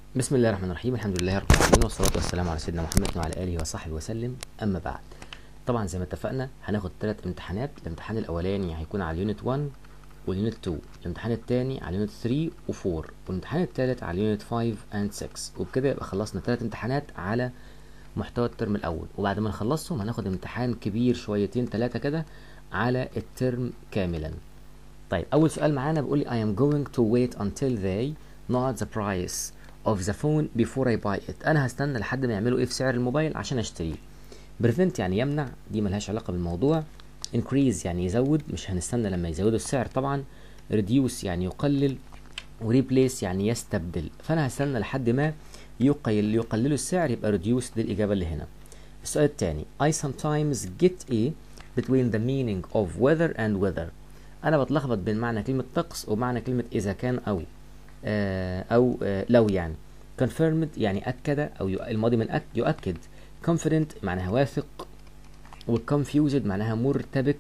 بسم الله الرحمن الرحيم الحمد لله رب العالمين والصلاة والسلام على سيدنا محمد وعلى آله وصحبه وسلم أما بعد طبعا زي ما اتفقنا هناخد ثلاث امتحانات الامتحان الأولاني هيكون على اليونت 1 واليونت 2 الامتحان الثاني على اليونت 3 و4 والامتحان الثالث على اليونت 5 and 6 وبكده يبقى خلصنا ثلاث امتحانات على محتوى الترم الأول وبعد ما نخلصهم هناخد امتحان كبير شويتين ثلاثة كده على الترم كاملا طيب أول سؤال معانا بيقول لي I am going to wait until they not the price of the phone before I buy it أنا هستنى لحد ما يعملوا إيه في سعر الموبايل عشان أشتريه prevent يعني يمنع دي ملهاش علاقة بالموضوع increase يعني يزود مش هنستنى لما يزودوا السعر طبعا reduce يعني يقلل وريبليس يعني يستبدل فأنا هستنى لحد ما يقل يقللوا السعر يبقى reduce دي الإجابة اللي هنا السؤال الثاني I sometimes get a between the meaning of weather and weather أنا بتلخبط بين معنى كلمة طقس ومعنى كلمة إذا كان أو آه أو آه لو يعني confirmed يعني أكد أو الماضي من أك يؤكد confident معناها واثق وconfused معناها مرتبك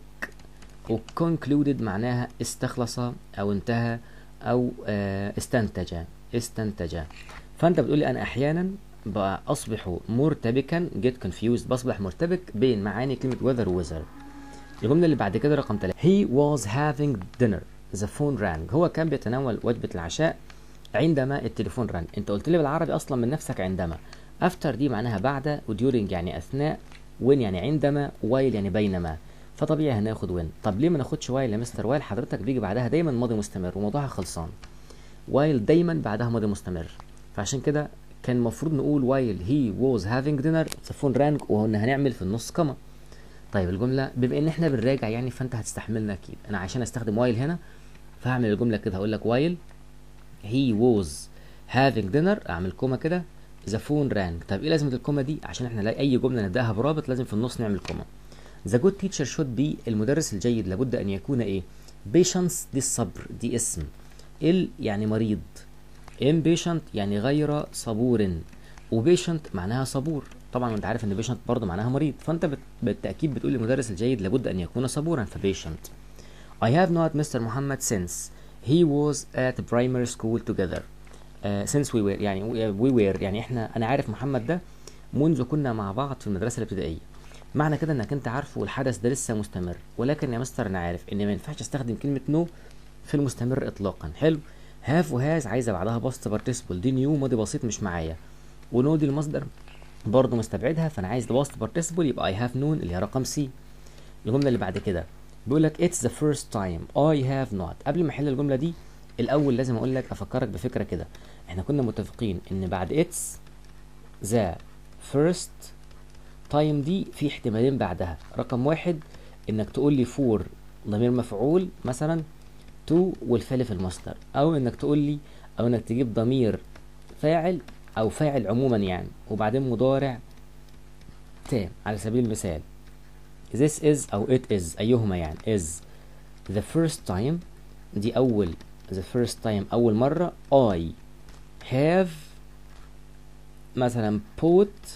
وconcluded معناها استخلص أو انتهى أو آه استنتج استنتج فأنت بتقول لي أنا أحيانا أصبح مرتبكا get confused بصبح مرتبك بين معاني كلمة weather و weather الجملة اللي بعد كده رقم 3 he was having dinner the phone rang هو كان بيتناول وجبة العشاء عندما التليفون رن انت قلت لي بالعربي اصلا من نفسك عندما after دي معناها بعد وديورنج يعني اثناء وين يعني عندما وايل يعني بينما فطبيعي هناخد وين طب ليه ما ناخدش وايل يا مستر وايل حضرتك بيجي بعدها دايما ماضي مستمر وموضوعها خلصان وايل دايما بعدها ماضي مستمر فعشان كده كان المفروض نقول وايل هي was having dinner the phone rang وقلنا هنعمل في النص كما طيب الجمله بما ان احنا بنراجع يعني فانت هتستحملنا اكيد انا عشان استخدم وايل هنا فهعمل الجمله كده هقول لك وايل he was having dinner اعمل كوما كده the phone rang طيب ايه لازمه الكوما دي عشان احنا نلاقي اي جمله نبداها برابط لازم في النص نعمل كوما the good teacher should be المدرس الجيد لابد ان يكون ايه patience دي الصبر دي اسم ال يعني مريض impatient يعني غير صبور وبيشنت معناها صبور طبعا انت عارف ان بيشنت برضه معناها مريض فانت بالتاكيد بتقول المدرس الجيد لابد ان يكون صبورا فبيشنت I have not Mr. Muhammad since he was at primary school together uh, since we were يعني we were يعني احنا انا عارف محمد ده منذ كنا مع بعض في المدرسه الابتدائيه معنى كده انك انت عارفه والحدث ده لسه مستمر ولكن يا مستر انا عارف ان ما ينفعش استخدم كلمه نو no في المستمر اطلاقا حلو هاف وهاز عايزه بعدها باست بارتيسيبل دي نيو ماضي بسيط مش معايا ونو دي المصدر برضه مستبعدها فانا عايز باست بارتيسيبل يبقى اي هاف نون اللي هي رقم سي الجمله اللي بعد كده بيقول لك it's the first time I have not قبل ما احل الجمله دي الاول لازم اقول لك افكرك بفكره كده احنا كنا متفقين ان بعد it's the first time دي في احتمالين بعدها رقم واحد انك تقول لي for ضمير مفعول مثلا to والفعل في المصدر او انك تقول لي او انك تجيب ضمير فاعل او فاعل عموما يعني وبعدين مضارع تام على سبيل المثال this is او it is ايهما يعني is the first time دي اول the first time اول مرة I have مثلا put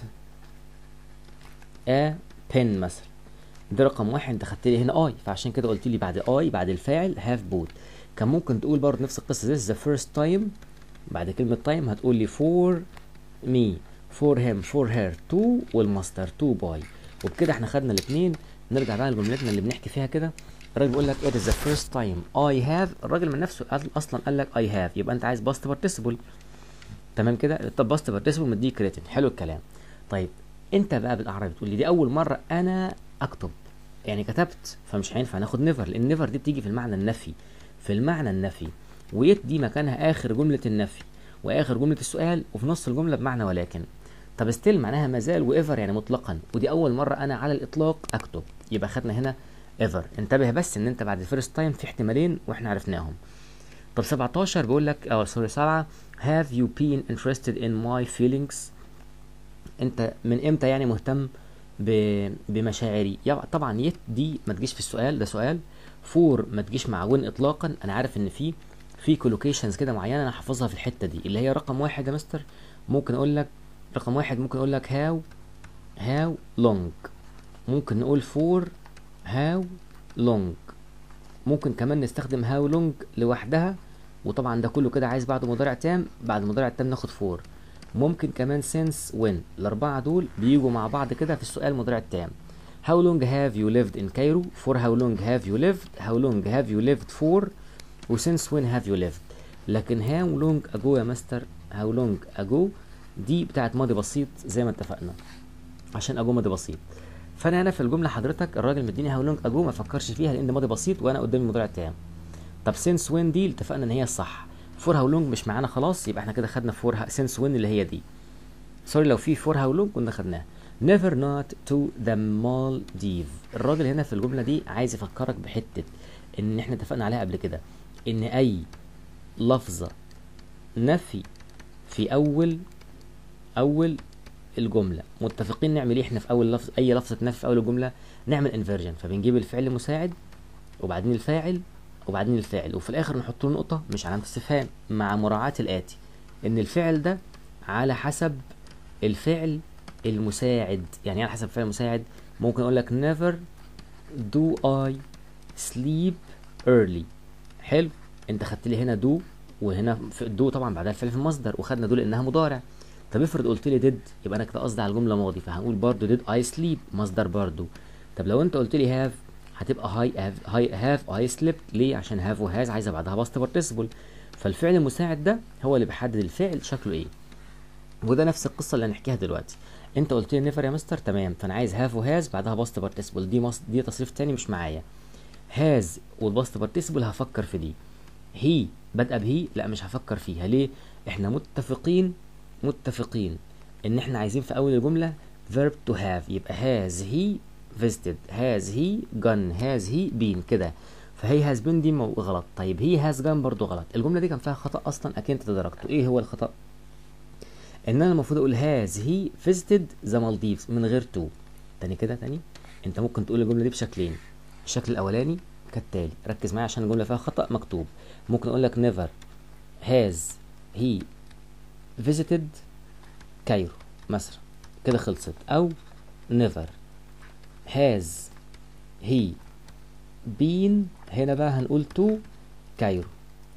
a pen مثلا ده رقم واحد انت خدت لي هنا I فعشان كده قلت لي بعد I بعد الفاعل have put كان ممكن تقول برضه نفس القصة this is the first time بعد كلمة time هتقول لي for me for him for her to والمصدر to buy وبكده احنا خدنا الاثنين نرجع بقى لجملتنا اللي بنحكي فيها كده الراجل بيقول لك it is the first time I have الراجل من نفسه اصلا قال لك I have يبقى انت عايز past participle تمام كده طب past participle مديك written حلو الكلام طيب انت بقى بالعربي بتقول لي دي اول مره انا اكتب يعني كتبت فمش هينفع ناخد نيفر لان نيفر دي بتيجي في المعنى النفي في المعنى النفي ويت دي مكانها اخر جمله النفي واخر جمله السؤال وفي نص الجمله بمعنى ولكن طب ستيل معناها مازال وايفر يعني مطلقا ودي اول مره انا على الاطلاق اكتب يبقى خدنا هنا ايفر انتبه بس ان انت بعد الفيرست تايم في احتمالين واحنا عرفناهم طب 17 بيقول لك اه سوري 7 have you been interested in my feelings انت من امتى يعني مهتم ب... بمشاعري طبعا يت دي ما تجيش في السؤال ده سؤال فور ما تجيش مع وين اطلاقا انا عارف ان في في كولوكيشنز كده معينه انا حافظها في الحته دي اللي هي رقم واحد يا مستر ممكن اقول لك رقم واحد ممكن اقول لك هاو هاو لونج ممكن نقول فور هاو لونج ممكن كمان نستخدم هاو لونج لوحدها وطبعا ده كله كده عايز بعد مضارع تام بعد مضارع تام ناخد فور ممكن كمان since when الأربعة دول بيجوا مع بعض كده في السؤال المضارع التام How long have you lived in Cairo? For how long have you lived? How long have you lived for? و since when have you lived? لكن how long ago يا مستر how long ago دي بتاعت ماضي بسيط زي ما اتفقنا عشان ago ماضي بسيط فانا هنا في الجمله حضرتك الراجل مديني how long ago ما فكرش فيها لان ده ماضي بسيط وانا قدامي المضارع التام طب since when دي اتفقنا ان هي الصح for how long مش معانا خلاص يبقى احنا كده خدنا for how- since when اللي هي دي سوري لو في for how long كنا خدناها never not to the Maldives الراجل هنا في الجملة دي عايز يفكرك بحتة ان احنا اتفقنا عليها قبل كده ان اي لفظة نفي في اول اول الجملة متفقين نعمل ايه احنا في اول لفظ اي لفظة نفي في اول الجملة نعمل انفيرجن فبنجيب الفعل المساعد وبعدين الفاعل وبعدين الفاعل وفي الاخر نحط له نقطة مش علامة استفهام مع مراعاة الاتي ان الفعل ده على حسب الفعل المساعد يعني ايه على حسب الفعل المساعد ممكن اقول لك never do I sleep early حلو انت خدت لي هنا do وهنا في do طبعا بعدها الفعل في المصدر وخدنا do لانها مضارع طب افرض قلت لي did يبقى انا كده قصدي على الجمله ماضي فهنقول برضو did I sleep مصدر برضو طب لو انت قلت لي have هتبقى هاي have, هاي have I slept ليه عشان have و has عايزه بعدها past participle فالفعل المساعد ده هو اللي بيحدد الفعل شكله ايه وده نفس القصه اللي هنحكيها دلوقتي انت قلت لي نيفر يا مستر تمام فانا عايز هاف وهاز بعدها باست بارتيسيبل دي مص... دي تصريف تاني مش معايا هاز والباست بارتيسيبل هفكر في دي هي بادئه بهي لا مش هفكر فيها ليه احنا متفقين متفقين ان احنا عايزين في اول الجمله verb to have يبقى has he visited has he gone has he been كده فهي has been دي مو- غلط طيب هي has gone برضو غلط الجمله دي كان فيها خطا اصلا اكيد انت تدركته ايه هو الخطا ان انا المفروض اقول هاز هي فيزيتد ذا مالديفز من غير تو تاني كده تاني انت ممكن تقول الجمله دي بشكلين الشكل الاولاني كالتالي ركز معايا عشان الجمله فيها خطا مكتوب ممكن اقول لك never has he visited كايرو مثلا كده خلصت او never has he been هنا بقى هنقول to كايرو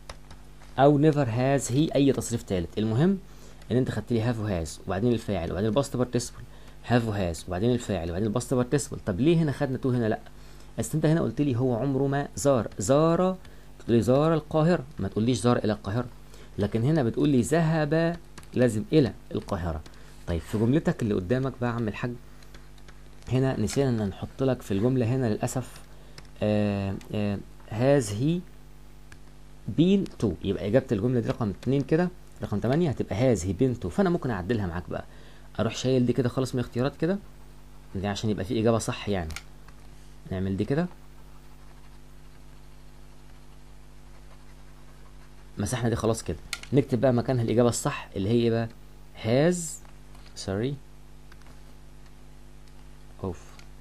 او never has he اي تصريف ثالث المهم ان انت خدت لي هاف وهاز وبعدين الفاعل وبعدين الباست بارتيسيبل هاف وهاز وبعدين الفاعل وبعدين الباست بارتيسيبل طب ليه هنا خدنا تو هنا لا اصل انت هنا قلت لي هو عمره ما زار زار تقول لي زار القاهره ما تقوليش زار الى القاهره لكن هنا بتقول لي ذهب لازم الى القاهره طيب في جملتك اللي قدامك بقى يا عم الحاج هنا نسينا ان نحط لك في الجمله هنا للاسف هاز هي بين تو يبقى اجابه الجمله دي رقم اتنين كده رقم 8 هتبقى هاز هي بين تو فانا ممكن اعدلها معاك بقى اروح شايل دي كده خالص من الاختيارات كده دي عشان يبقى في اجابه صح يعني نعمل دي كده مسحنا دي خلاص كده نكتب بقى مكانها الاجابه الصح اللي هي ايه بقى هاز سوري اوف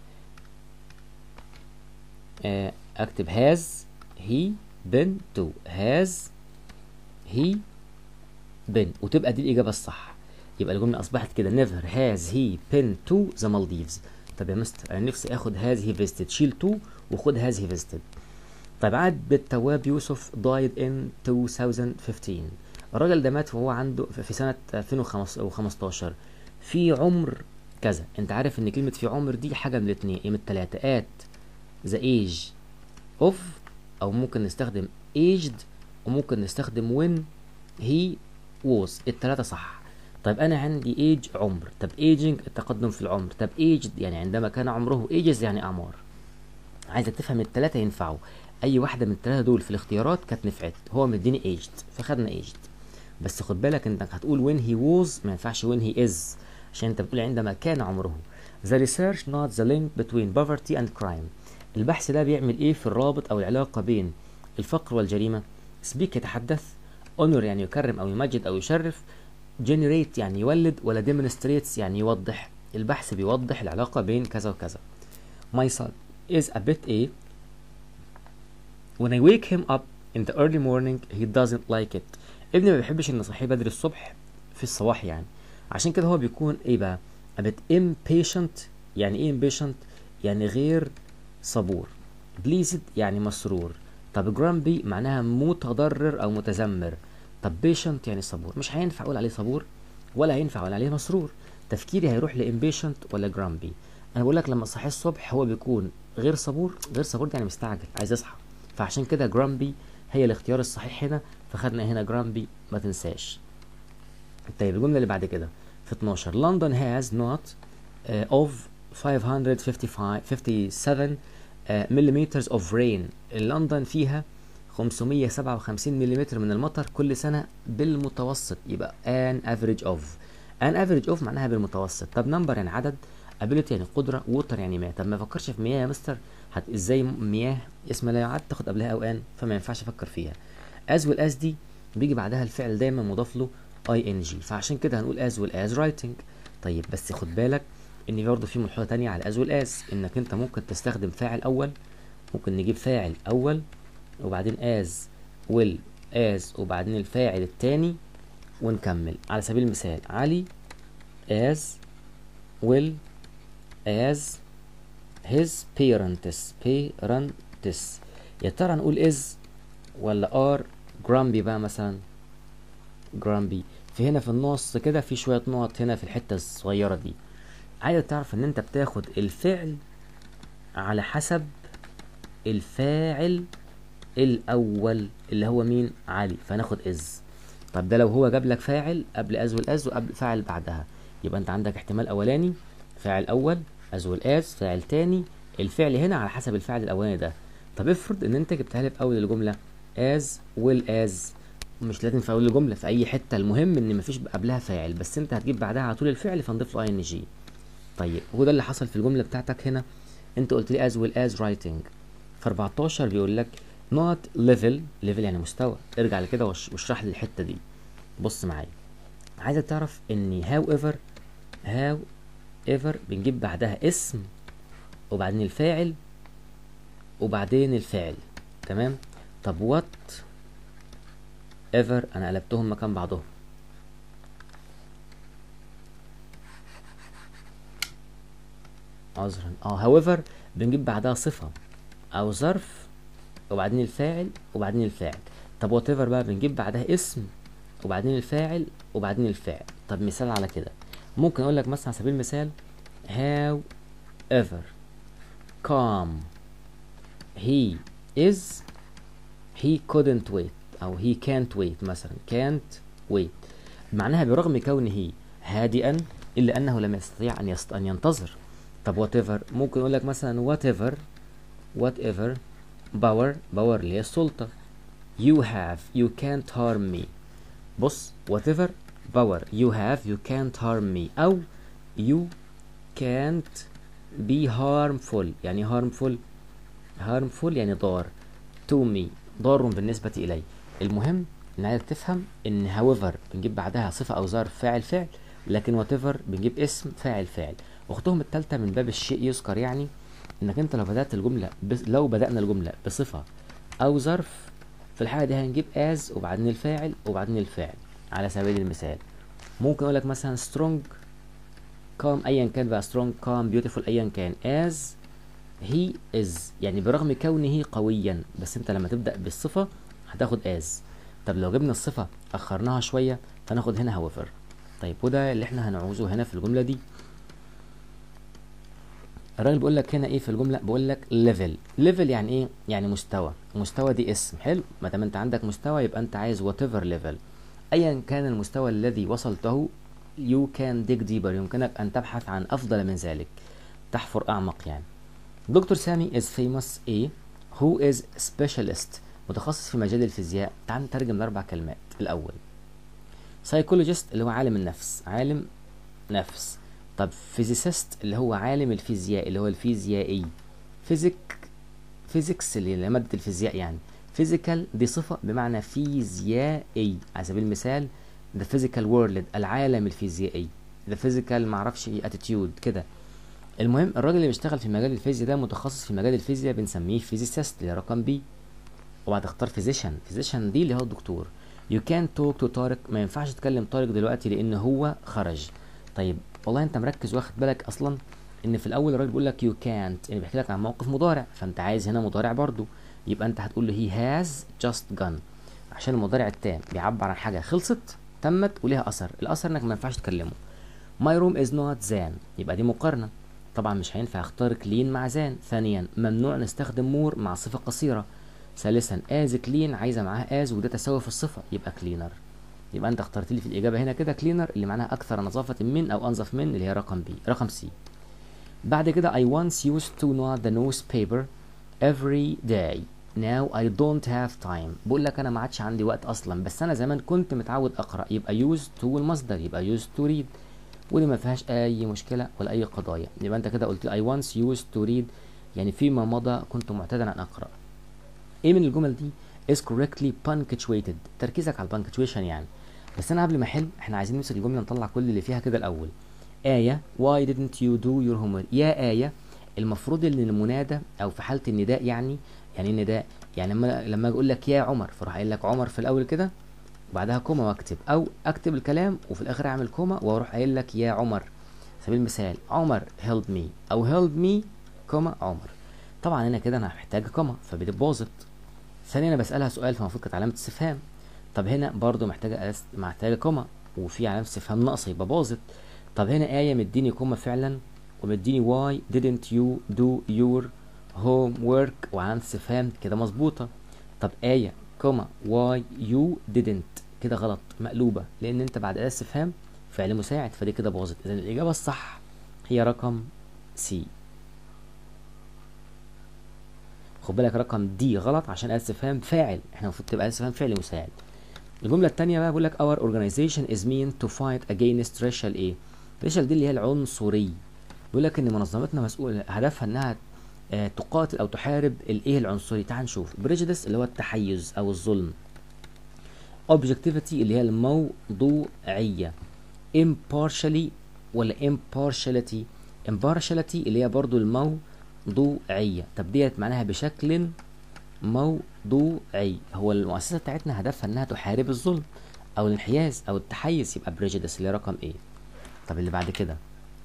آه، اكتب هاز هي بين تو هاز هي بين وتبقى دي الإجابة الصح يبقى الجملة أصبحت كده never has he been to the Maldives طب يا مستر أنا نفسي آخد has he visited شيل to وخد has he visited طيب عاد بالتواب يوسف died in 2015 الراجل ده مات وهو عنده في سنة 2015 في عمر كذا انت عارف ان كلمة في عمر دي حاجة من الاتنين ايه من التلاتة at the age of او ممكن نستخدم aged وممكن نستخدم when he was التلاتة صح طيب انا عندي ايج عمر طب ايجنج التقدم في العمر طب ايجد يعني عندما كان عمره ايجز يعني اعمار عايزك تفهم التلاتة ينفعوا اي واحدة من التلاتة دول في الاختيارات كانت نفعت هو مديني ايجد فخدنا ايجد بس خد بالك انك هتقول when he was ما ينفعش when he is عشان انت بتقول عندما كان عمره the research not the link between poverty and crime البحث ده بيعمل ايه في الرابط او العلاقة بين الفقر والجريمة speak يتحدث honor يعني يكرم او يمجد او يشرف generate يعني يولد ولا demonstrates يعني يوضح البحث بيوضح العلاقة بين كذا وكذا my son is a bit a when I wake him up in the early morning he doesn't like it ابني ما بيحبش ان اصحيه بدري الصبح في الصباح يعني عشان كده هو بيكون ايه بقى a bit impatient يعني ايه impatient يعني غير صبور pleased يعني مسرور طب جرامبي معناها متضرر او متذمر طب patient يعني صبور مش هينفع اقول عليه صبور ولا هينفع ولا عليه مسرور تفكيري هيروح لامبيشنت ولا جرامبي انا بقول لك لما صحي الصبح هو بيكون غير صبور غير صبور ده يعني مستعجل عايز يصحى فعشان كده جرامبي هي الاختيار الصحيح هنا فخدنا هنا جرامبي ما تنساش طيب الجمله اللي بعد كده في 12 لندن هاز نوت اوف 555 57 مليمترز اوف رين لندن فيها 557 ملم من المطر كل سنة بالمتوسط يبقى an average of an average of معناها بالمتوسط طب نمبر يعني عدد ability يعني قدرة water يعني مياه طب ما افكرش في مياه يا مستر هت ازاي مياه اسم لا يعد تاخد قبلها او ان فما ينفعش افكر فيها as well as دي بيجي بعدها الفعل دايما مضاف له ing فعشان كده هنقول as well as writing طيب بس خد بالك ان برضه في ملحوظه تانية على as well as انك انت ممكن تستخدم فاعل اول ممكن نجيب فاعل اول وبعدين as will as وبعدين الفاعل التاني ونكمل على سبيل المثال علي as will as his parents parents يا ترى نقول is ولا are grumpy بقى مثلا grumpy في هنا في النص كده في شوية نقط هنا في الحتة الصغيرة دي عايز تعرف ان انت بتاخد الفعل على حسب الفاعل الاول اللي هو مين علي فناخد از طب ده لو هو جاب لك فاعل قبل از والاز وقبل فاعل بعدها يبقى انت عندك احتمال اولاني فاعل اول از والاز فاعل تاني الفعل هنا على حسب الفعل الاولاني ده طب افرض ان انت جبتها لي في اول الجمله از والاز مش لازم في اول الجمله في اي حته المهم ان مفيش قبلها فاعل بس انت هتجيب بعدها على طول الفعل فنضيف له اي ان جي طيب هو ده اللي حصل في الجمله بتاعتك هنا انت قلت لي as well as writing في 14 بيقول لك not level level يعني مستوى ارجع لكده واشرح لي الحته دي بص معايا عايزك تعرف ان however however بنجيب بعدها اسم وبعدين الفاعل وبعدين الفعل تمام طب what ever انا قلبتهم مكان بعضهم عذرا اه however بنجيب بعدها صفة أو ظرف وبعدين الفاعل وبعدين الفاعل طب وات ايفر بقى بنجيب بعدها اسم وبعدين الفاعل وبعدين الفاعل طب مثال على كده ممكن أقول لك مثلا على سبيل المثال how ever calm he is he couldn't wait أو he can't wait مثلا can't wait معناها برغم كونه هادئا إلا أنه لم يستطيع أن يست... أن ينتظر طب وات ايفر ممكن اقول لك مثلا وات ايفر وات ايفر باور باور اللي هي السلطه you have you can't harm me بص وات ايفر باور you have you can't harm me او you can't be harmful يعني harmful harmful يعني ضار to me ضار بالنسبة إلي المهم إن عايزك تفهم إن however بنجيب بعدها صفة أو ظرف فاعل فعل لكن whatever بنجيب اسم فاعل فاعل اختهم التالتة من باب الشيء يذكر يعني انك انت لو بدأت الجملة بس لو بدأنا الجملة بصفة او ظرف في الحالة دي هنجيب as وبعدين الفاعل وبعدين الفاعل على سبيل المثال ممكن اقول لك مثلا strong calm ايا كان بقى strong calm beautiful ايا كان as he is يعني برغم كونه قويا بس انت لما تبدأ بالصفة هتاخد as طب لو جبنا الصفة اخرناها شوية فناخد هنا however طيب وده اللي احنا هنعوزه هنا في الجملة دي الراجل بيقول لك هنا ايه في الجمله بيقول لك ليفل ليفل يعني ايه يعني مستوى مستوى دي اسم حلو ما دام انت عندك مستوى يبقى انت عايز وات ايفر ليفل ايا كان المستوى الذي وصلته يو كان dig deeper يمكنك ان تبحث عن افضل من ذلك تحفر اعمق يعني دكتور سامي is famous ايه who is specialist متخصص في مجال الفيزياء تعال نترجم الاربع كلمات الاول psychologist اللي هو عالم النفس عالم نفس طب فيزيسيست اللي هو عالم الفيزياء اللي هو الفيزيائي فيزيك فيزيكس اللي هي مادة الفيزياء يعني فيزيكال دي صفة بمعنى فيزيائي على سبيل المثال the physical world العالم الفيزيائي the physical معرفش ايه attitude كده المهم الراجل اللي بيشتغل في مجال الفيزياء ده متخصص في مجال الفيزياء بنسميه فيزيسيست اللي هي رقم بي وبعد اختار فيزيشن فيزيشن دي اللي هو الدكتور you can't talk to طارق ما ينفعش تكلم طارق دلوقتي لان هو خرج طيب والله انت مركز واخد بالك اصلا ان في الاول الراجل بيقول لك يو كانت يعني بيحكي لك عن موقف مضارع فانت عايز هنا مضارع برضو يبقى انت هتقول له هي هاز جاست جان عشان المضارع التام بيعبر عن حاجه خلصت تمت وليها اثر الاثر انك ما ينفعش تكلمه my room is not than يبقى دي مقارنه طبعا مش هينفع اختار كلين مع زان ثانيا ممنوع نستخدم مور مع صفه قصيره ثالثا از كلين عايزه معاها از وده تساوي في الصفه يبقى كلينر يبقى انت اخترت لي في الاجابه هنا كده كلينر اللي معناها اكثر نظافه من او انظف من اللي هي رقم بي رقم سي بعد كده I once used to know the newspaper every day now I don't have time بقول لك انا ما عادش عندي وقت اصلا بس انا زمان كنت متعود اقرا يبقى used to المصدر يبقى used to read ودي ما فيهاش اي مشكله ولا اي قضايا يبقى انت كده قلت لي I once used to read يعني فيما مضى كنت معتادا ان اقرا ايه من الجمل دي is correctly punctuated تركيزك على البانكتويشن يعني بس انا قبل ما احل احنا عايزين نمسك الجمله نطلع كل اللي فيها كده الاول آية why didn't you do your homework يا آية المفروض ان المنادى او في حالة النداء يعني يعني إيه النداء يعني لما لما اقول لك يا عمر فراح قايل لك عمر في الاول كده وبعدها كوما واكتب او اكتب الكلام وفي الاخر اعمل كوما واروح قايل لك يا عمر سبيل المثال عمر help me او help me كوما عمر طبعا هنا كده انا محتاج كوما فبتبوظت ثانيا انا بسالها سؤال فالمفروض كانت علامه استفهام طب هنا برضو محتاجه أس... محتاجه كوما وفي علامه استفهام ناقصه يبقى باظت طب هنا آية مديني كوما فعلا ومديني why didn't you do your homework وعلامة استفهام كده مظبوطة طب آية كوما why you didn't كده غلط مقلوبة لأن أنت بعد آية استفهام فعل مساعد فدي كده باظت إذا الإجابة الصح هي رقم سي خد بالك رقم دي غلط عشان آية استفهام فاعل احنا المفروض تبقى آية استفهام فعل مساعد الجملة التانية بقى بيقول لك our organization is mean to fight against racial ايه ريشل دي اللي هي العنصري بيقول لك ان منظمتنا مسؤول هدفها انها آه تقاتل او تحارب الايه العنصري تعال نشوف بريجيدس اللي هو التحيز او الظلم objectivity اللي هي الموضوعيه impartially ولا impartiality impartiality اللي هي برضو الموضوعيه طب ديت معناها بشكل موضوعي هو المؤسسه بتاعتنا هدفها انها تحارب الظلم او الانحياز او التحيز يبقى بريجيدس اللي هي رقم ايه طب اللي بعد كده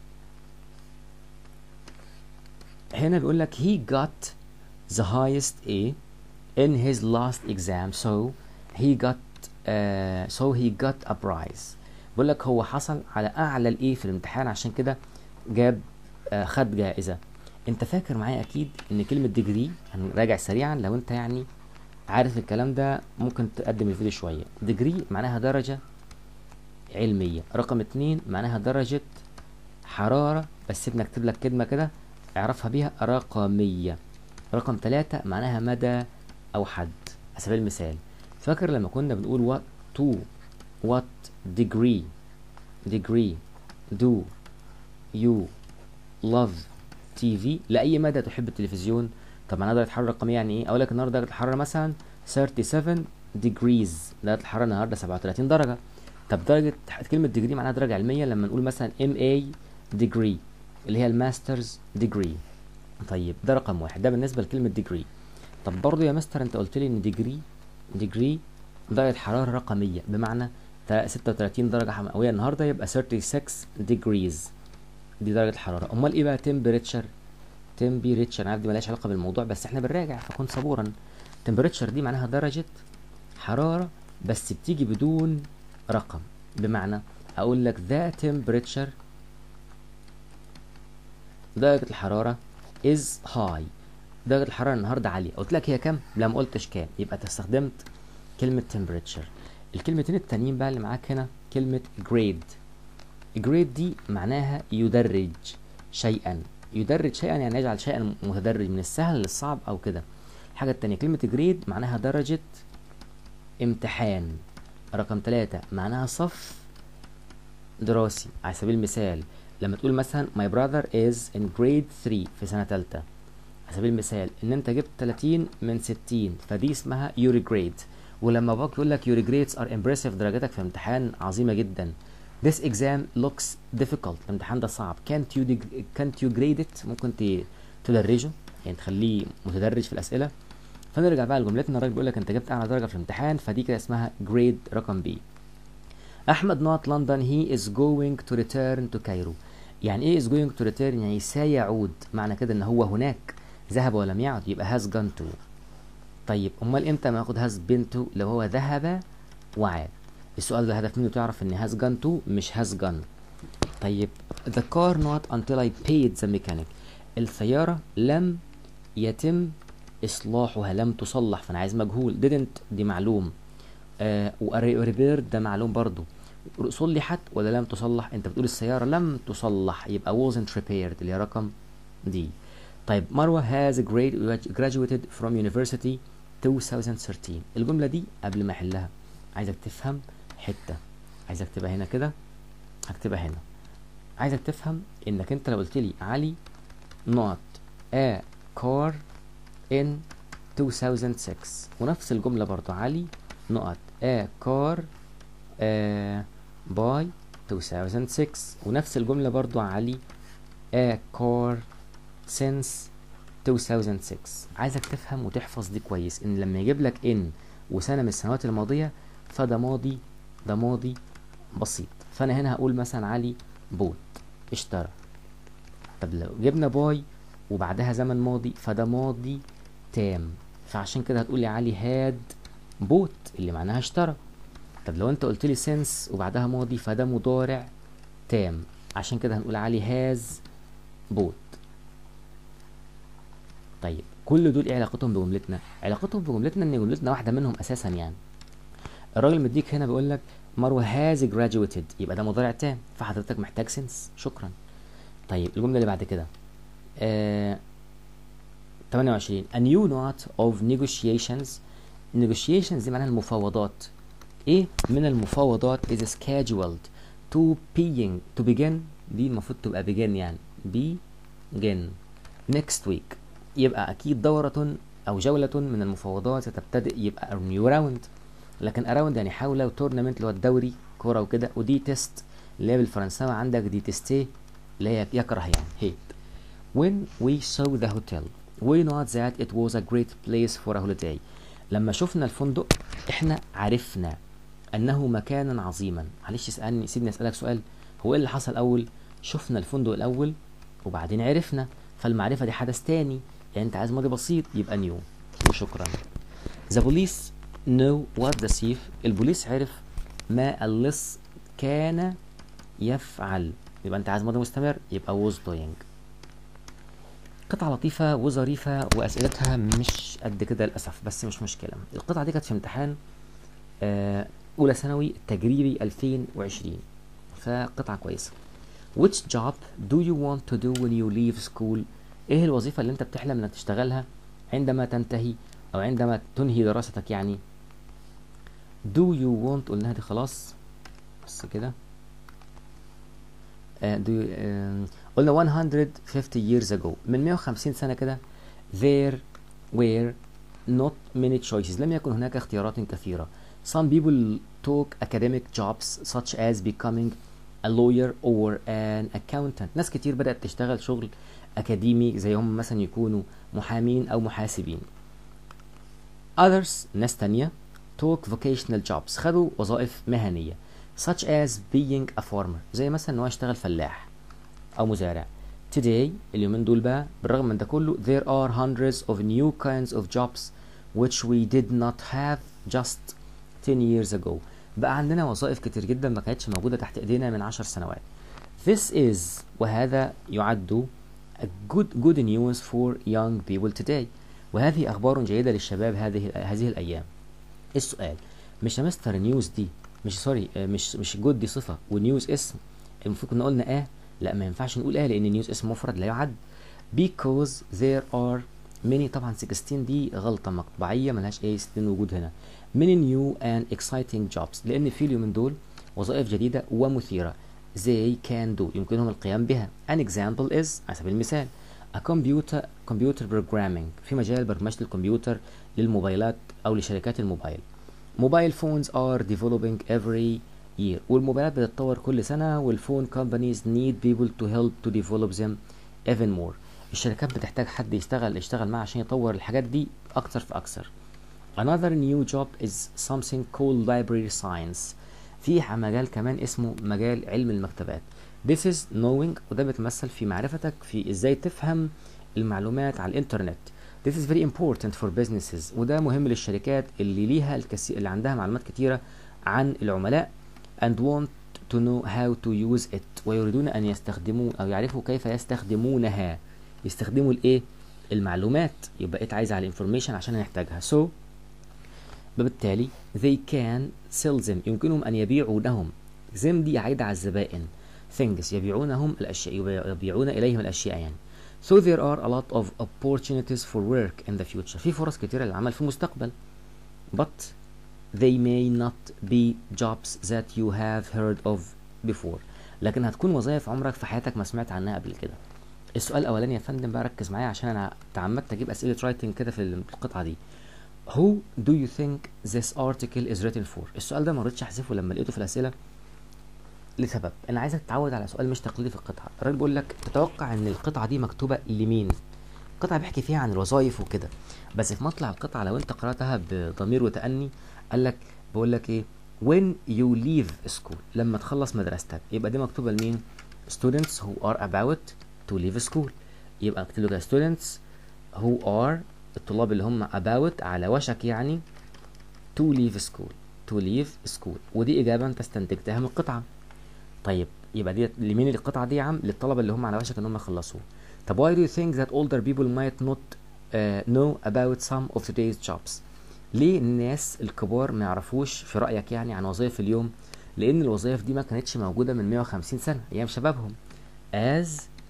هنا بيقول لك he got the highest A in his last exam so he got uh, so he got a prize بيقول لك هو حصل على اعلى الايه في الامتحان عشان كده جاب uh, خد جائزة انت فاكر معايا اكيد ان كلمة ديجري هنراجع سريعا لو انت يعني عارف الكلام ده ممكن تقدم الفيديو شوية ديجري معناها درجة علمية رقم اتنين معناها درجة حرارة بس سيبنا اكتب لك كلمة كده اعرفها بيها رقمية رقم تلاتة معناها مدى أو حد على سبيل المثال فاكر لما كنا بنقول what to what degree degree do you love TV لأي مدى تحب التلفزيون طب معناها درجة حرارة رقمية يعني ايه؟ أقول لك النهاردة درجة الحرارة مثلا 37 degrees درجة الحرارة النهاردة 37 درجة طب درجة كلمة ديجري معناها درجة علمية لما نقول مثلا ام اي ديجري اللي هي الماسترز ديجري طيب ده رقم واحد ده بالنسبة لكلمة ديجري طب برضو يا مستر انت قلت لي ان ديجري ديجري درجة حرارة رقمية بمعنى 36 درجة مئوية النهاردة يبقى 36 degrees دي درجة الحرارة امال ايه بقى temperature temperature انا عارف دي ملهاش علاقة بالموضوع بس احنا بنراجع فكن صبورا temperature دي معناها درجة حرارة بس بتيجي بدون رقم بمعنى اقول لك the temperature درجة الحرارة is high درجة الحرارة النهاردة عالية قلت لك هي كام؟ لا ما قلتش كام يبقى انت استخدمت كلمة temperature الكلمتين التانيين بقى اللي معاك هنا كلمة grade grade دي معناها يدرج شيئا يدرج شيئا يعني يجعل شيئا متدرج من السهل للصعب او كده الحاجة التانية كلمة grade معناها درجة امتحان رقم ثلاثة معناها صف دراسي على سبيل المثال لما تقول مثلا my brother is in grade 3 في سنة تالتة على سبيل المثال ان انت جبت 30 من 60 فدي اسمها your grade ولما باباك يقول لك your grades are impressive درجاتك في امتحان عظيمة جدا this exam looks difficult الامتحان ده صعب can't you can't you grade it ممكن تدرجه يعني تخليه متدرج في الأسئلة فنرجع بقى لجملتنا الراجل بيقول لك انت جبت اعلى درجه في الامتحان فدي كده اسمها جريد رقم بي احمد نوت لندن هي از جوينج تو ريتيرن تو كايرو يعني ايه از جوينج تو ريتيرن يعني سيعود معنى كده ان هو هناك ذهب ولم يعد يبقى هاز جون تو طيب امال امتى ما ياخد هاز بين تو لو هو ذهب وعاد السؤال ده الهدف منه تعرف ان has gone to مش has gone طيب the car not until I paid the mechanic السيارة لم يتم إصلاحها لم تصلح فأنا عايز مجهول didn't دي معلوم آه وريبير ده معلوم برضو صلحت ولا لم تصلح انت بتقول السيارة لم تصلح يبقى wasn't repaired اللي هي رقم دي طيب مروة has grade graduated from university 2013 الجملة دي قبل ما احلها عايزك تفهم حتة عايزك اكتبها هنا كده هكتبها هنا عايزك تفهم انك انت لو قلت لي علي not a car in 2006 ونفس الجملة برضو علي not a car uh, by 2006 ونفس الجملة برضو علي a car since 2006 عايزك تفهم وتحفظ دي كويس ان لما يجيب لك ان وسنة من السنوات الماضية فده ماضي ده ماضي بسيط فانا هنا هقول مثلا علي بوت اشترى طب لو جبنا باي وبعدها زمن ماضي فده ماضي تام فعشان كده هتقولي علي هاد بوت اللي معناها اشترى طب لو انت قلت لي سنس وبعدها ماضي فده مضارع تام عشان كده هنقول علي هاز بوت طيب كل دول ايه علاقتهم بجملتنا علاقتهم بجملتنا ان جملتنا واحده منهم اساسا يعني الراجل مديك هنا بيقول لك مروه هاز جراجويتد يبقى ده مضارع تام فحضرتك محتاج سنس شكرا طيب الجمله اللي بعد كده آه 28 a new knot of negotiations negotiations دي معناها المفاوضات ايه من المفاوضات is scheduled to being to begin دي المفروض تبقى begin يعني begin next week يبقى اكيد دورة او جولة من المفاوضات ستبتدئ يبقى new round لكن around يعني حول وتورنمنت اللي هو الدوري كورة وكده ودي تيست اللي هي بالفرنساوي عندك دي تيستي اللي هي يكره يعني هيت when we saw the hotel we know that it was a great place for a holiday لما شفنا الفندق احنا عرفنا انه مكانا عظيما معلش اسالني سيبني اسالك سؤال هو ايه اللي حصل اول شفنا الفندق الاول وبعدين عرفنا فالمعرفه دي حدث تاني يعني انت عايز ماضي بسيط يبقى نيو وشكرا the police know what the thief البوليس عرف ما اللص كان يفعل يبقى انت عايز ماضي مستمر يبقى was doing قطعة لطيفة وظريفة وأسئلتها مش قد كده للأسف بس مش مشكلة القطعة دي كانت في امتحان آه أولى ثانوي التجريبي 2020 فقطعة كويسة Which job do you want to do when you leave school إيه الوظيفة اللي أنت بتحلم إنك تشتغلها عندما تنتهي أو عندما تنهي دراستك يعني Do you want قلناها دي خلاص بس كده uh, do you, uh, قلنا 150 years ago من 150 سنة كده there were not many choices لم يكن هناك اختيارات كثيرة some people took academic jobs such as becoming a lawyer or an accountant ناس كتير بدأت تشتغل شغل أكاديمي زي هم مثلا يكونوا محامين أو محاسبين others ناس تانية took vocational jobs خدوا وظائف مهنية such as being a farmer زي مثلا ان هو يشتغل فلاح او مزارع today اليومين دول بقى بالرغم من ده كله there are hundreds of new kinds of jobs which we did not have just 10 years ago بقى عندنا وظائف كتير جدا ما كانتش موجودة تحت ايدينا من 10 سنوات this is وهذا يعد a good good news for young people today وهذه اخبار جيدة للشباب هذه هذه الايام السؤال مش يا مستر نيوز دي مش سوري مش مش جود دي صفه ونيوز اسم المفروض كنا قلنا اه لا ما ينفعش نقول اه لان نيوز اسم مفرد لا يعد because there are many طبعا 16 دي غلطه مطبعيه ملهاش اي ستين وجود هنا many new and exciting jobs لان في اليومين دول وظائف جديده ومثيره they can do يمكنهم القيام بها an example is على سبيل المثال a computer computer programming في مجال برمجه الكمبيوتر للموبايلات او لشركات الموبايل موبايل phones are developing every year والموبايلات بتتطور كل سنة والفون companies need people to help to develop them even more الشركات بتحتاج حد يشتغل يشتغل معاه عشان يطور الحاجات دي أكتر فأكثر another new job is something called library science في مجال كمان اسمه مجال علم المكتبات this is knowing وده بيتمثل في معرفتك في ازاي تفهم المعلومات على الانترنت This is very important for businesses وده مهم للشركات اللي ليها الكثير اللي عندها معلومات كتيرة عن العملاء and want to know how to use it ويريدون أن يستخدموا أو يعرفوا كيف يستخدمونها يستخدموا الإيه المعلومات يبقى إت عايز على information عشان هنحتاجها so بالتالي they can sell them يمكنهم أن يبيعونهم them دي عايدة على الزبائن things يبيعونهم الأشياء يبيعون إليهم الأشياء يعني so there are a lot of opportunities for work in the future في فرص كتيرة للعمل في المستقبل but they may not be jobs that you have heard of before لكن هتكون وظائف عمرك في حياتك ما سمعت عنها قبل كده السؤال الاولاني يا فندم بقى ركز معايا عشان انا تعمدت اجيب اسئله رايتنج كده في القطعه دي Who do you think this article is written for السؤال ده ما رضيتش احذفه لما لقيته في الاسئله لسبب انا عايزك تتعود على سؤال مش تقليدي في القطعه الراجل بيقول لك تتوقع ان القطعه دي مكتوبه لمين القطعه بيحكي فيها عن الوظائف وكده بس في مطلع القطعه لو انت قراتها بضمير وتأني قال لك بقول لك ايه when you leave school لما تخلص مدرستك يبقى دي مكتوبه لمين students who are about to leave school يبقى اكتب له كده students who are الطلاب اللي هم about على وشك يعني to leave school to leave school ودي اجابه انت استنتجتها من القطعه طيب يبقى دي لمين القطعه دي يا عم للطلبه اللي هم على وشك ان هم يخلصوا طب why do you think that older people might not uh, know about some of today's jobs ليه الناس الكبار ما يعرفوش في رأيك يعني عن وظائف اليوم لأن الوظائف دي ما كانتش موجودة من 150 سنة أيام شبابهم as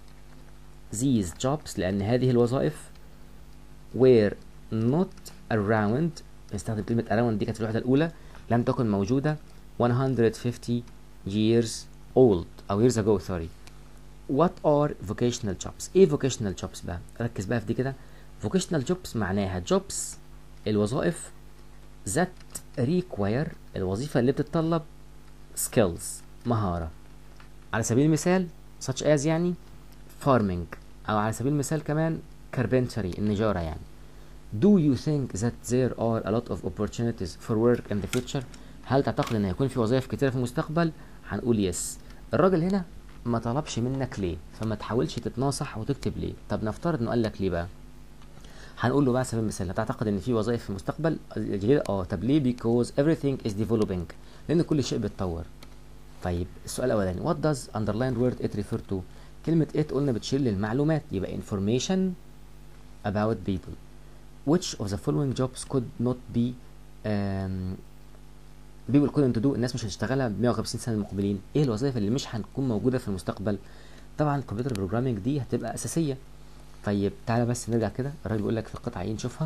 these jobs لأن هذه الوظائف were not around نستخدم كلمة around دي كانت الوحدة الأولى لم تكن موجودة 150 years old أو years ago sorry what are vocational jobs ايه vocational jobs بقى ركز بقى في دي كده vocational jobs معناها jobs الوظائف that require الوظيفة اللي بتتطلب skills مهارة على سبيل المثال such as يعني farming أو على سبيل المثال كمان carpentry النجارة يعني Do you think that there are a lot of opportunities for work in the future؟ هل تعتقد ان هيكون في وظائف كتيرة في المستقبل؟ هنقول يس الراجل هنا ما طلبش منك ليه فما تحاولش تتناصح وتكتب ليه طب نفترض انه قال لك ليه بقى هنقول له بقى سبيل المثال هتعتقد ان في وظائف في المستقبل جديدة اه طب ليه because everything is developing لان كل شيء بيتطور طيب السؤال الاولاني what does underlined word it refer to كلمة it قلنا بتشير للمعلومات يبقى information about people which of the following jobs could not be um, people couldn't do الناس مش هتشتغلها ب 150 سنة المقبلين ايه الوظائف اللي مش هتكون موجودة في المستقبل طبعا الكمبيوتر بروجرامينج دي هتبقى اساسية طيب تعالى بس نرجع كده الراجل بيقول لك في القطعة ايه نشوفها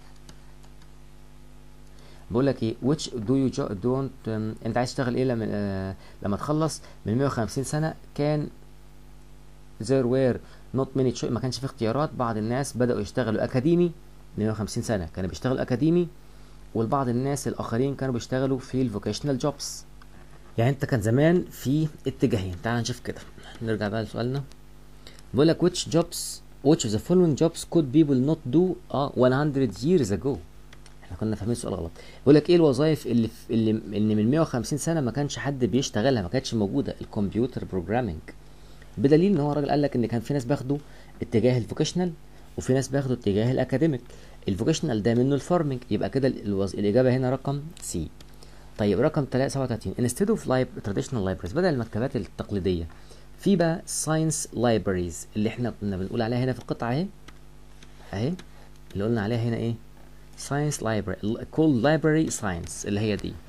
بقول لك ايه which do you jo- don't um, انت عايز تشتغل ايه لما آه لما تخلص من 150 سنة كان there were not many choice ما كانش في اختيارات بعض الناس بدأوا يشتغلوا اكاديمي من 150 سنة كانوا بيشتغلوا اكاديمي والبعض الناس الاخرين كانوا بيشتغلوا في الفوكيشنال جوبز يعني انت كان زمان في اتجاهين تعال نشوف كده نرجع بقى لسؤالنا بيقول لك which jobs which of the following jobs could people not do اه 100 years ago احنا كنا فاهمين السؤال غلط بيقول لك ايه الوظائف اللي في اللي, اللي من 150 سنه ما كانش حد بيشتغلها ما كانتش موجوده الكمبيوتر بروجرامينج بدليل ان هو الراجل قال لك ان كان في ناس بياخدوا اتجاه الفوكيشنال وفي ناس بياخدوا اتجاه الاكاديميك الفوكيشنال ده منه الفارمنج يبقى كده الوز... الاجابه هنا رقم سي طيب رقم 37 instead of lib... traditional libraries بدل المكتبات التقليديه في بقى science libraries اللي احنا كنا بنقول عليها هنا في القطعه اهي اهي اللي قلنا عليها هنا ايه science library called library science اللي هي دي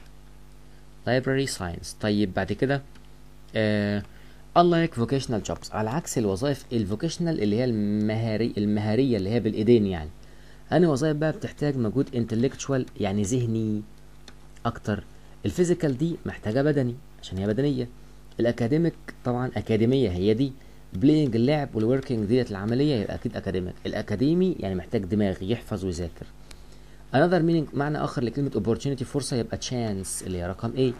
library science طيب بعد كده آه unlike vocational jobs على عكس الوظائف الفوكيشنال اللي هي المهاري المهارية اللي هي بالإيدين يعني أنا وظائف بقى بتحتاج مجهود intellectual يعني ذهني أكتر الفيزيكال دي محتاجة بدني عشان هي بدنية الأكاديميك طبعا أكاديمية هي دي بلاينج اللعب والوركينج ديت العملية يبقى أكيد أكاديميك الأكاديمي يعني محتاج دماغ يحفظ ويذاكر another meaning معنى آخر لكلمة opportunity فرصة يبقى chance اللي هي رقم A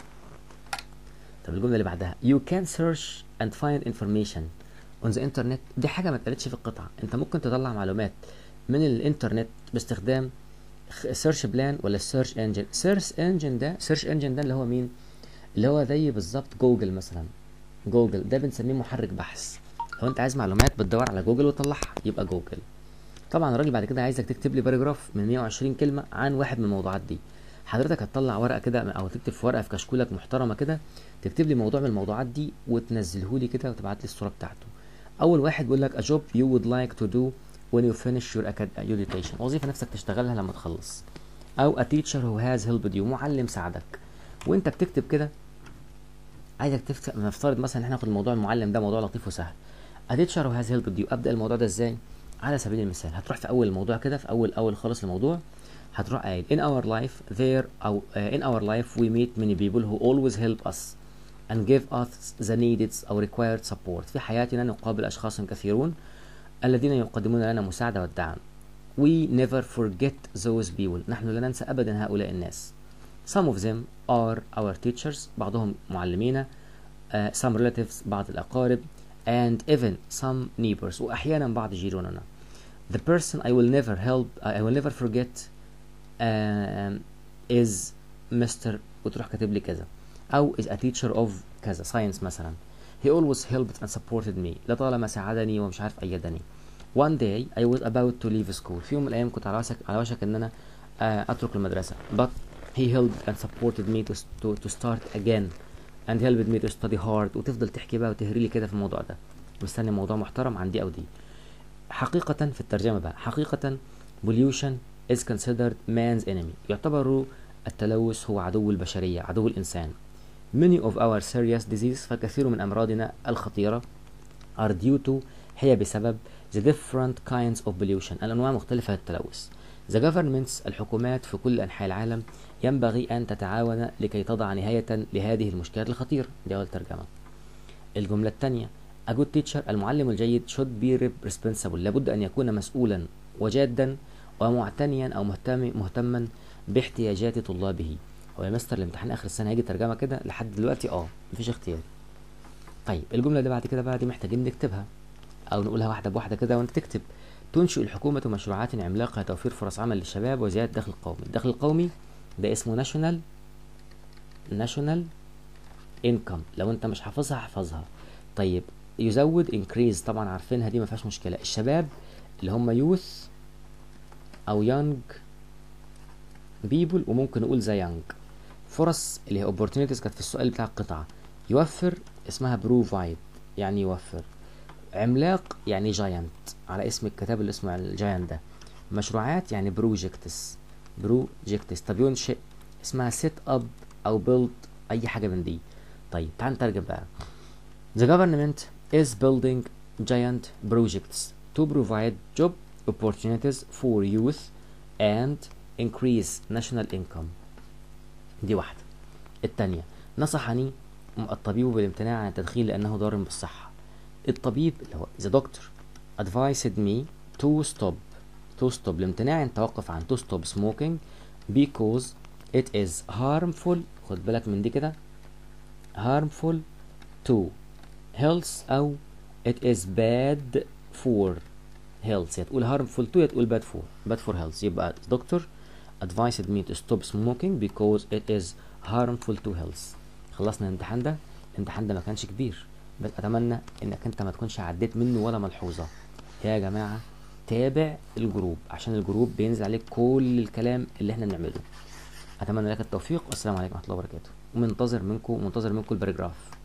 طب الجملة اللي بعدها you can search and find information on the internet دي حاجة ما اتقالتش في القطعة انت ممكن تطلع معلومات من الانترنت باستخدام سيرش بلان ولا سيرش انجن سيرش انجن ده سيرش انجن ده اللي هو مين اللي هو زي بالظبط جوجل مثلا جوجل ده بنسميه محرك بحث لو انت عايز معلومات بتدور على جوجل وتطلعها يبقى جوجل طبعا الراجل بعد كده عايزك تكتب لي باراجراف من 120 كلمة عن واحد من الموضوعات دي حضرتك هتطلع ورقه كده او تكتب في ورقه في كشكولك محترمه كده تكتب لي موضوع من الموضوعات دي وتنزله لي كده وتبعت لي الصوره بتاعته اول واحد بيقول لك a job you would like to do when you finish your acad- your education وظيفه نفسك تشتغلها لما تخلص او a teacher who has helped you معلم ساعدك وانت بتكتب كده عايزك تفتح نفترض مثلا ان احنا ناخد الموضوع المعلم ده موضوع لطيف وسهل a teacher who has helped you ابدا الموضوع ده ازاي على سبيل المثال هتروح في اول الموضوع كده في اول اول خالص الموضوع هتروح قايل in our life there أو uh, in our life we meet many people who always help us and give us the needed أو required support في حياتنا نقابل أشخاص كثيرون الذين يقدمون لنا مساعدة والدعم we never forget those people نحن لا ننسى أبدا هؤلاء الناس some of them are our teachers بعضهم معلمينا uh, some relatives بعض الأقارب and even some neighbors وأحيانا بعض جيراننا the person I will never help I will never forget um, is Mr. وتروح كاتب لي كذا أو is a teacher of كذا science مثلا he always helped and supported me لطالما ساعدني ومش عارف أيدني one day I was about to leave school في يوم من الأيام كنت على وشك على وشك إن أنا آه أترك المدرسة but he helped and supported me to, to, to start again and helped me to study hard وتفضل تحكي بقى وتهري لي كده في الموضوع ده مستني موضوع محترم عن دي أو دي حقيقة في الترجمة بقى حقيقة pollution is considered man's enemy يعتبر التلوث هو عدو البشرية عدو الإنسان many of our serious diseases فكثير من أمراضنا الخطيرة are due to هي بسبب the different kinds of pollution الأنواع مختلفة للتلوث the governments الحكومات في كل أنحاء العالم ينبغي أن تتعاون لكي تضع نهاية لهذه المشكلات الخطيرة دي أول ترجمة الجملة الثانية A good teacher المعلم الجيد should be responsible لابد أن يكون مسؤولا وجادا ومعتنيا أو مهتم مهتما باحتياجات طلابه هو يا مستر الامتحان آخر السنة هيجي ترجمة كده لحد دلوقتي اه مفيش اختيار طيب الجملة اللي بعد كده بقى دي محتاجين نكتبها أو نقولها واحدة بواحدة كده وأنت تكتب تنشئ الحكومة مشروعات عملاقة لتوفير فرص عمل للشباب وزيادة الدخل القومي الدخل القومي ده اسمه ناشونال ناشونال انكم لو انت مش حافظها احفظها طيب يزود انكريز طبعا عارفينها دي ما فيهاش مشكله الشباب اللي هم يوث او يونج بيبل وممكن نقول ذا يونج فرص اللي هي opportunities كانت في السؤال بتاع القطعه يوفر اسمها بروفايد يعني يوفر عملاق يعني جاينت على اسم الكتاب اللي اسمه الجاينت ده مشروعات يعني بروجكتس بروجكتس طب ينشئ اسمها سيت اب او بيلد اي حاجه من دي طيب تعال نترجم بقى The government is building giant projects to provide job opportunities for youth and increase national income دي واحدة التانية نصحني الطبيب بالامتناع عن التدخين لأنه ضار بالصحة الطبيب اللي هو the doctor advised me to stop to stop الامتناع عن التوقف عن to stop smoking because it is harmful خد بالك من دي كده harmful to health أو it is bad for health يا تقول harmful to يا تقول bad for bad for health يبقى doctor advised me to stop smoking because it is harmful to health خلصنا الامتحان ده الامتحان ده ما كانش كبير بس اتمنى انك انت ما تكونش عديت منه ولا ملحوظه يا جماعه تابع الجروب عشان الجروب بينزل عليك كل الكلام اللي احنا بنعمله اتمنى لك التوفيق والسلام عليكم ورحمه الله وبركاته ومنتظر منكم منتظر منكم الباراجراف